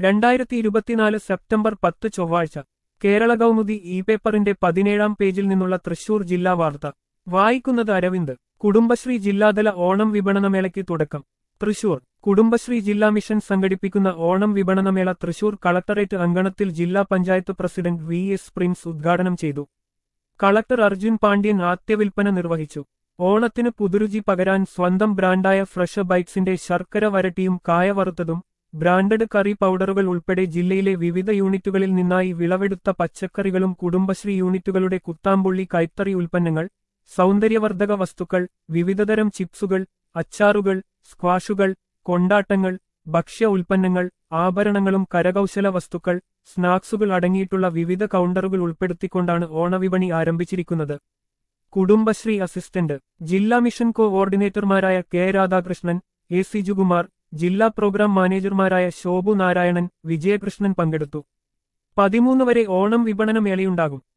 രണ്ടായിരത്തി ഇരുപത്തിനാല് സെപ്റ്റംബർ പത്ത് ചൊവ്വാഴ്ച കേരള കൗമുദി ഇ പേപ്പറിന്റെ പതിനേഴാം പേജിൽ നിന്നുള്ള തൃശൂർ ജില്ലാ വാർത്ത വായിക്കുന്നത് അരവിന്ദ് കുടുംബശ്രീ ജില്ലാതല ഓണം വിപണനമേളയ്ക്ക് തുടക്കം തൃശൂർ കുടുംബശ്രീ ജില്ലാ മിഷൻ സംഘടിപ്പിക്കുന്ന ഓണം വിപണനമേള തൃശൂർ കളക്ടറേറ്റ് അങ്കണത്തിൽ ജില്ലാ panchayat president V S Prince ഉദ്ഘാടനം ചെയ്തു കളക്ടർ അർജുൻ പാണ്ഡ്യൻ ആദ്യവിൽപ്പന നിർവഹിച്ചു ഓണത്തിന് പുതുരുചി പകരാൻ സ്വന്തം ബ്രാൻഡായ ഫ്രഷ് ബൈറ്റ്സിന്റെ ശർക്കര വരട്ടിയും കായ വറുത്തതും ബ്രാൻഡഡ് കറി പൗഡറുകൾ ഉൾപ്പെടെ ജില്ലയിലെ വിവിധ യൂണിറ്റുകളിൽ നിന്നായി വിളവെടുത്ത പച്ചക്കറികളും കുടുംബശ്രീ യൂണിറ്റുകളുടെ കുത്താമ്പുള്ളി കൈത്തറി ഉൽപ്പന്നങ്ങൾ സൗന്ദര്യവർദ്ധക വസ്തുക്കൾ വിവിധതരം ചിപ്സുകൾ അച്ചാറുകൾ സ്ക്വാഷുകൾ കൊണ്ടാട്ടങ്ങൾ ഭക്ഷ്യ ഉൽപ്പന്നങ്ങൾ ആഭരണങ്ങളും കരകൗശല വസ്തുക്കൾ സ്നാക്സുകൾ അടങ്ങിയിട്ടുള്ള വിവിധ കൗണ്ടറുകൾ ഉൾപ്പെടുത്തിക്കൊണ്ടാണ് ഓണവിപണി ആരംഭിച്ചിരിക്കുന്നത് കുടുംബശ്രീ അസിസ്റ്റന്റ് ജില്ലാ മിഷൻ കോഓർഡിനേറ്റർമാരായ കെ രാധാകൃഷ്ണൻ എ സിജുകുമാർ ജില്ലാ പ്രോഗ്രാം മാനേജർമാരായ ശോഭു നാരായണൻ വിജയകൃഷ്ണൻ പങ്കെടുത്തു പതിമൂന്ന് വരെ ഓണം വിപണന മേളയുണ്ടാകും